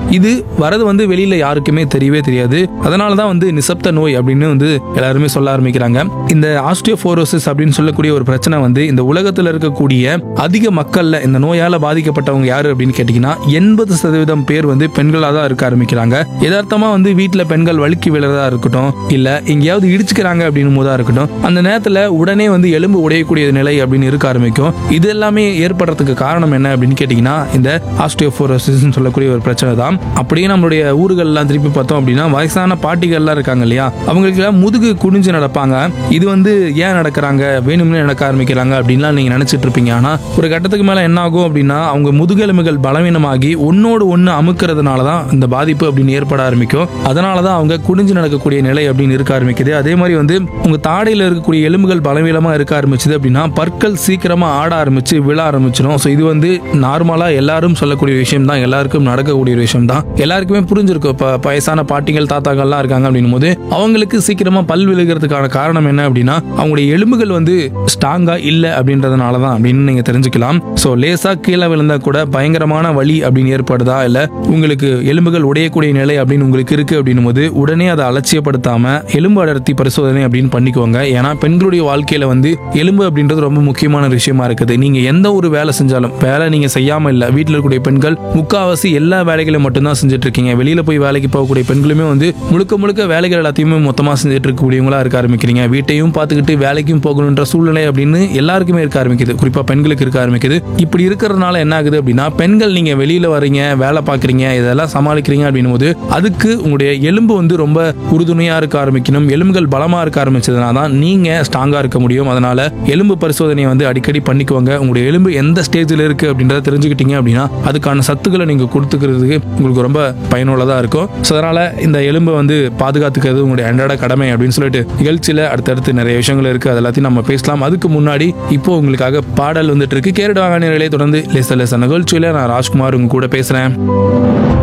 இது வரது வந்து வெளியில யாருக்குமே தெரியவே தெரியாது அதனால தான் வந்து நிசப்த நோய் அப்படின்னு வந்து எல்லாருமே சொல்ல ஆரம்பிக்கிறாங்க இந்த ஆஸ்டியோபோரோசிஸ் அப்படின்னு சொல்லக்கூடிய ஒரு பிரச்சனை வந்து இந்த உலகத்தில் இருக்கக்கூடிய அதிக மக்கள்ல இந்த நோயால பாதிக்கப்பட்டவங்க யாரு அப்படின்னு கேட்டீங்கன்னா எண்பது சதவீதம் பேர் வந்து பெண்களாக தான் இருக்க ஆரம்பிக்கிறாங்க யதார்த்தமா வந்து வீட்டில் பெண்கள் வழுக்கி விழுறதா இருக்கட்டும் இல்ல எங்கேயாவது இடிச்சுக்கிறாங்க அப்படின்னு போதா இருக்கட்டும் அந்த நேரத்துல உடனே வந்து எலும்பு உடையக்கூடிய நிலை அப்படின்னு இருக்க ஆரம்பிக்கும் இது எல்லாமே ஏற்படுறதுக்கு காரணம் என்ன அப்படின்னு கேட்டீங்கன்னா இந்த ஆஸ்டியோபோரோசிஸ் சொல்லக்கூடிய ஒரு பிரச்சனை தான் அப்படியே நம்மளுடைய ஊர்கள்லாம் திருப்பி பார்த்தோம் அப்படின்னா வயசான பாட்டிகள்லாம் இருக்காங்க இல்லையா அவங்களுக்கு எல்லாம் முதுகு குனிஞ்சு நடப்பாங்க இது வந்து ஏன் நடக்கிறாங்க வேணும்னே நடக்க ஆரம்பிக்கிறாங்க அப்படின்லாம் நீங்க நினைச்சிட்டு இருப்பீங்க ஆனா ஒரு கட்டத்துக்கு மேல என்ன ஆகும் அப்படின்னா அவங்க முதுகெலும்புகள் பலவீனமாகி ஒன்னோடு ஒன்று அமுக்கிறதுனால தான் இந்த பாதிப்பு அப்படின்னு ஏற்பட ஆரம்பிக்கும் அதனால தான் அவங்க குனிஞ்சு நடக்கக்கூடிய நிலை அப்படின்னு இருக்க ஆரம்பிக்குது அதே மாதிரி வந்து உங்க தாடையில இருக்கக்கூடிய எலும்புகள் பலவீனமா இருக்க ஆரம்பிச்சது அப்படின்னா பற்கள் சீக்கிரமா ஆட ஆரம்பிச்சு விழ ஆரம்பிச்சிடும் ஸோ இது வந்து நார்மலா எல்லாரும் சொல்லக்கூடிய விஷயம் தான் எல்லாருக்கும் நடக்கக்கூடிய ஒரு விஷயம் தான் எல்லாருக்குமே புரிஞ்சிருக்கும் இப்போ வயசான பாட்டிகள் தாத்தாக்கள்லாம் இருக்காங்க அப்படின்னும் போது அவங்களுக்கு சீக்கிரமா பல் விழுகிறதுக்கான காரணம் என்ன அப்படின்னா அவங்களுடைய எலும்புகள் வந்து ஸ்ட்ராங்கா இல்ல அப்படின்றதுனால தான் அப்படின்னு நீங்க தெரிஞ்சுக்கலாம் ஸோ லேசா கீழே விழுந்தா கூட பயங்கரமான வலி அப்படின்னு ஏற்படுதா இல்ல உங்களுக்கு எலும்புகள் உடையக்கூடிய நிலை அப்படின்னு உங்களுக்கு இருக்கு அப்படின்னும் போது உடனே அதை அலட்சியப்படுத்தாம எலும்பு அடர்த்தி பரிசோதனை அப்படின்னு பண்ணிக்கோங்க ஏன்னா பெண்களுடைய வாழ்க்கையில வந்து எலும்பு அப்படின்றது ரொம்ப முக்கியமான ஒரு விஷயமா இருக்குது நீங்க எந்த ஒரு வேலை செஞ்சாலும் வேலை நீங்க செய்யாம இல்ல வீட்டில் இருக்கக்கூடிய பெண்கள் முக்காவாசி எல்லா வேலைகளையும் மட்டும்தான் செஞ்சுட்டு இருக்கீங்க வெளியில போய் வேலைக்கு போகக்கூடிய பெண்களுமே வந்து முழுக்க முழுக்க வேலைகள் எல்லாத்தையுமே மொத்தமா செஞ்சுட்டு இருக்கக்கூடியவங்களா இருக்க ஆரம்பிக்கிறீங்க வீட்டையும் பார்த்துக்கிட்டு வேலைக்கும் போகணுன்ற சூழ்நிலை அப்படின்னு எல்லாருக்குமே இருக்க ஆரம்பிக்குது குறிப்பா பெண்களுக்கு இருக்க ஆரம்பிக்குது இப்படி இருக்கிறதுனால என்ன ஆகுது அப்படின்னா பெண்கள் நீங்க வெளியில வரீங்க வேலை பார்க்குறீங்க இதெல்லாம் சமாளிக்கிறீங்க அப்படின்னும் போது அதுக்கு உங்களுடைய எலும்பு வந்து ரொம்ப உறுதுணையா இருக்க ஆரம்பிக்கணும் எலும்புகள் பலமா இருக்க ஆரம்பிச்சதுனால தான் நீங்க ஸ்ட்ராங்கா இருக்க முடியும் அதனால எலும்பு பரிசோதனையை வந்து அடிக்கடி பண்ணிக்குவாங்க உங்களுடைய எலும்பு எந்த ஸ்டேஜில் இருக்கு அப்படின்றத தெரிஞ்சுக்கிட்டீங்க அப்படின்னா அதுக்கான சத்துக்களை நீங்க கொடுத்துக்கிறதுக்கு உங்களுக்கு ரொம்ப பயனுள்ளதா இருக்கும் ஸோ அதனால இந்த எலும்பை வந்து பாதுகாத்துக்கிறது உங்களுடைய அன்றாட கடமை அப்படின்னு சொல்லிட்டு நிகழ்ச்சியில அடுத்தடுத்து நிறைய விஷயங்கள் இருக்கு அது எல்லாத்தையும் நம்ம பேசலாம் அதுக்கு முன்னாடி இப்போ உங்களுக்காக பாடல் வந்துட்டு இருக்கு கேரட் வாங்க நேரலே தொடர்ந்து லேச லேச நிகழ்ச்சியில நான் ராஜ்குமார் உங்க கூட பேசுறேன்